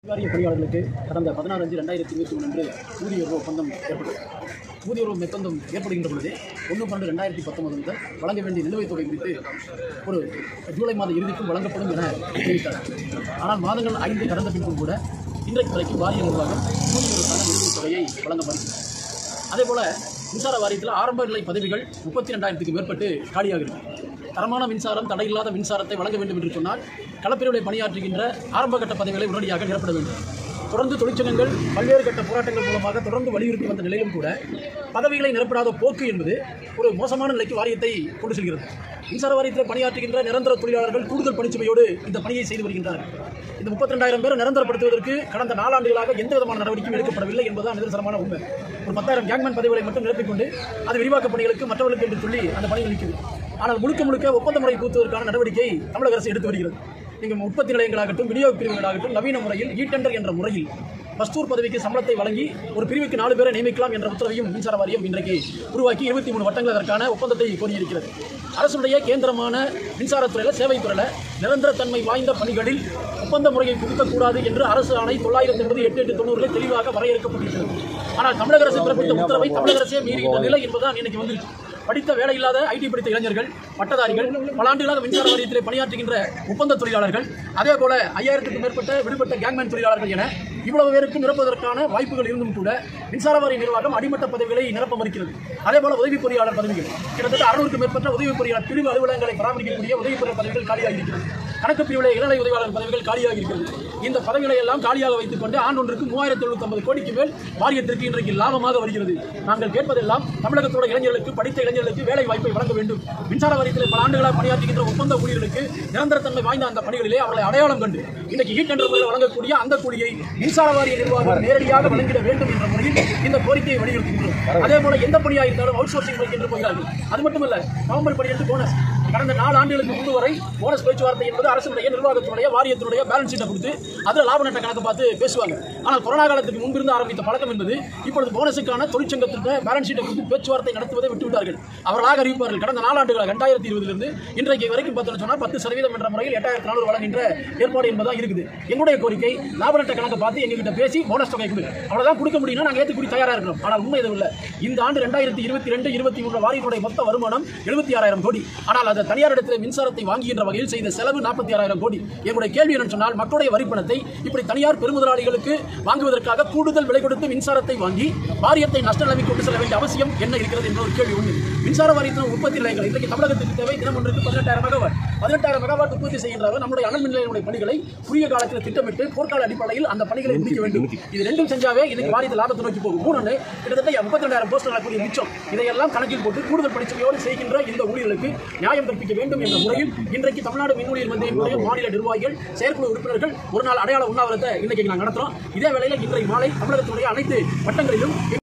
அதிகாரிய பணியாளர்களுக்கு கடந்த பதினாறு அஞ்சு ரெண்டாயிரத்தி இருபத்தி மூணு அன்று ஊதிய உறவு ஒப்பந்தம் ஏற்பட்டது ஊதிய உறவு ஒப்பந்தம் ஏற்படுகின்ற பொழுது ஒன்று பன்னெண்டு ரெண்டாயிரத்தி பத்தொன்பது முதல் வழங்க வேண்டிய நிலுவைத் தொகை குறித்து ஒரு ஜூலை மாத இறுதிக்குள் வழங்கப்படும் என தெரிவித்தார் ஆனால் மாதங்கள் ஐந்து கடந்த பின்பும் கூட இன்றைக்கு வரைக்கும் வாரிய நிர்வாகம் ஊதிய உறவுக்கான நிலுவைத் தொகையை வழங்க மறுக்கிறது அதே போல மின்சார வாரியத்தில் ஆரம்ப நிலை பதவிகள் முப்பத்தி ரெண்டாயிரத்துக்கு மேற்பட்டு காலியாகிறது தரமான மின்சாரம் தடையில்லாத மின்சாரத்தை வழங்க வேண்டும் என்று சொன்னால் களப்பிரிவுகளை பணியாற்றுகின்ற ஆரம்ப கட்ட பதவிகளை உடனடியாக நிரப்பட வேண்டும் தொடர்ந்து தொழிற்சங்கங்கள் பல்வேறு கட்ட போராட்டங்கள் மூலமாக தொடர்ந்து வலியுறுத்தி வந்த நிலையிலும் கூட பதவிகளை நிரப்படாத போக்கு என்பது ஒரு மோசமான நிலைக்கு வாரியத்தை கொண்டு செல்கிறது மின்சார வாரியத்தில் பணியாற்றுகின்ற நிரந்தர தொழிலாளர்கள் கூடுதல் பணிச்சுமையோடு இந்த பணியை செய்து வருகின்றனர் இந்த முப்பத்தி ரெண்டாயிரம் பேரை நிரந்தரப்படுத்துவதற்கு கடந்த நாலாண்டுகளாக எந்த விதமான நடவடிக்கையும் எடுக்கப்படவில்லை என்பதுதான் நிதர்சனமான உண்மை ஒரு பத்தாயிரம் கேங்மேன் பதவிகளை மட்டும் நிரப்பிக்கொண்டு அது விரிவாக்க பணிகளுக்கு மற்றவர்களுக்கு என்று சொல்லி அந்த பணி நிற்கிறது ஆனால் முழுக்க முழுக்க ஒப்பந்த முறை பூத்துவதற்கான நடவடிக்கை தமிழக அரசு எடுத்து வருகிறது நீங்கள் உற்பத்தி நிலையங்களாகட்டும் விநியோக பிரிவுகளாகட்டும் நவீன முறையில் இ டெண்டர் என்ற முறையில் மஸ்தூர் பதவிக்கு சம்பளத்தை வழங்கி ஒரு பிரிவுக்கு நாலு பேரை நியமிக்கலாம் என்ற உத்தரவையும் மின்சார வாரியம் இன்றைக்கு உருவாக்கி இருபத்தி மூணு வட்டங்கள் அதற்கான ஒப்பந்தத்தை கோரியிருக்கிறது அரசுடைய கேந்திரமான மின்சாரத்துறையில் சேவைத்துறையில் நிரந்தரத்தன்மை வாய்ந்த பணிகளில் ஒப்பந்த முறையை புகுத்தக்கூடாது என்று அரசு ஆணை தொள்ளாயிரத்தி எண்பது எட்டு எட்டு தொண்ணூறில் தெளிவாக வரையறுக்கப்பட்டிருக்கிறது ஆனால் தமிழக அரசு பிறப்பித்த உத்தரவை தமிழக அரசே மீறுகின்ற நிலை என்பதுதான் இன்னைக்கு வந்துருச்சு படித்த வேலை இல்லாத ஐடி படித்த இளைஞர்கள் பட்டதாரிகள் பல ஆண்டுகளாக மின்சார வாரியத்திலே பணியாற்றுகின்ற ஒப்பந்த தொழிலாளர்கள் அதே போல ஐயாயிரத்துக்கும் மேற்பட்ட விடுபட்ட கேங்மேன் தொழிலாளர்கள் என இவ்வளவு பேருக்கு நிரப்புவதற்கான வாய்ப்புகள் இருந்தும் கூட மின்சார வாரிய நிர்வாகம் அடிமட்ட பதவிகளை நிரப்ப மறுக்கிறது அதே போல உதவி பொறியாளர் பதவிகள் கிட்டத்தட்ட அறுநூறுக்கும் மேற்பட்ட உதவி பொறியாளர் பிரிவு அலுவலகங்களை பராமரிக்கக்கூடிய உதவி பொறியாளர் பதவிகள் காலியாக இருக்கிறது கணக்கு பிரிவுல இளநிலை உதவியாளர் பதவிகள் காலியாக இருக்கிறது இந்த பதவிகளை எல்லாம் காலியாக வைத்துக் கொண்டு ஆண்டொன்றுக்கு மூவாயிரத்தி எழுநூத்தி ஐம்பது கோடிக்கு மேல் வாரியத்திற்கு இன்றைக்கு லாபமாக வருகிறது நாங்கள் கேட்பதெல்லாம் தமிழகத்தோட இளைஞர்களுக்கு படித்த இளைஞர்களுக்கு வேலை வாய்ப்பை வழங்க வேண்டும் மின்சார வாரியத்தில் பல ஆண்டுகளாக பணியாற்றுகின்ற ஒப்பந்த ஊழியர்களுக்கு நிரந்தரத்தன்மை வாய்ந்த அந்த பணிகளிலே அவர்களை அடையாளம் கண்டு இன்னைக்கு ஹீட் என்ற முறையில் வழங்கக்கூடிய அந்த கூலியை மின்சார வாரிய நிர்வாகம் நேரடியாக வழங்கிட வேண்டும் என்ற முறையில் இந்த கோரிக்கையை வலியுறுத்துகின்றோம் அதே போல எந்த பணியாக இருந்தாலும் அவுட் சோர்சிங் முறைக்கு என்று போகிறார்கள் அது மட்டுமல்ல நவம்பர் பணி என்று போனஸ் கடந்த நாலு ஆண்டுகளுக்கு முன்பு வரை போனஸ் பேச்சுவார்த்தை என்பது அரசுடைய நிர்வாகத்தினுடைய வாரியத்தினுடைய பேலன்ஸ் ஷீட்டை கொடுத்து அதில் லாப நட்ட கணக்கு பார்த்து பேசுவாங்க ஆனால் கொரோனா காலத்துக்கு முன்பிருந்து ஆரம்பித்த பழக்கம் என்பது இப்பொழுது போனஸுக்கான தொழிற்சங்கத்திற்கு பேலன்ஸ் ஷீட்டை கொடுத்து பேச்சுவார்த்தை நடத்துவதை விட்டுவிட்டார்கள் அவர்களாக அறிவிப்பார்கள் கடந்த நாலாண்டுகளாக ரெண்டாயிரத்தி இருபதிலிருந்து இன்றைக்கு வரைக்கும் பார்த்தோம்னு சொன்னால் பத்து சதவீதம் என்ற முறையில் எட்டாயிரத்தி நானூறு வழங்குகின்ற ஏற்பாடு என்பதாக இருக்குது எங்களுடைய கோரிக்கை லாப நட்ட கணக்கை பார்த்து எங்ககிட்ட பேசி போனஸ் தொகை கொடு அவ்வளவுதான் கொடுக்க முடியும்னா நாங்கள் ஏற்றுக்கூடி தயாராக இருக்கிறோம் ஆனால் உண்மை எதுவும் இல்லை இந்த ஆண்டு ரெண்டாயிரத்தி இருபத்தி ரெண்டு இருபத்தி மூன்று வாரியத்துடைய மொத்த வருமானம் எழுபத்தி ஆறாயிரம் கோடி ஆனால் அதை தனியார் இடத்தில் மின்சாரத்தை வாங்குகின்ற வகையில் செய்த செலவு நாற்பத்தி ஆறாயிரம் கோடி எங்களுடைய கேள்வி என்னன்னு சொன்னால் மக்களுடைய வரிப்பணத்தை இப்படி தனியார் பெருமுதலாளிகளுக்கு வாங்குவதற்காக கூடுதல் விலை கொடுத்து மின்சாரத்தை வாங்கி வாரியத்தை நஷ்ட நிலைமை கொண்டு செல்ல வேண்டிய அவசியம் என்ன இருக்கிறது என்ற ஒரு கேள்வி ஒன்று மின்சார வாரியத்தின் உற்பத்தி நிலையங்கள் இன்றைக்கு தமிழகத்துக்கு தேவை தினம் ஒன்றுக்கு பதினெட்டாயிரம் மெகாவாட் பதினெட்டாயிரம் மெகாவாட் உற்பத்தி செய்கின்றவர் நம்முடைய அனல் மின் நிலையங்களுடைய பணிகளை குறுகிய காலத்தில் திட்டமிட்டு போர்க்கால அடிப்படையில் அந்த பணிகளை முடிக்க வேண்டும் இது ரெண்டும் செஞ்சாவே இன்னைக்கு வாரியத்தை லாபத்தை நோக்கி போகும் மூணு கிட்டத்தட்ட முப்பத்தி ரெண்டாயிரம் போஸ்ட் நடக்கூடிய மிச்சம் இதையெல்லாம் கணக்கில் போட்டு கூடுதல் பணிச்சுமையோடு செய்கின்ற இந்த ஊழியர்களுக்கு நியாயம் கற்பிக்க வேண்டும் என்ற முறையில் இன்றைக்கு தமிழ்நாடு மின் ஊழியர் மந்திரியினுடைய மாநில நிர்வாகிகள் செயற்குழு உறுப்பினர்கள் ஒரு நாள் அடையாள உண்ணாவிரத்தை இன்னைக்கு நாங்கள் நடத்துறோம் இதே வேளையில் இன்றைக்கு மாலை தமிழகத்தினுடைய அனைத்து வட்டங்களிலும்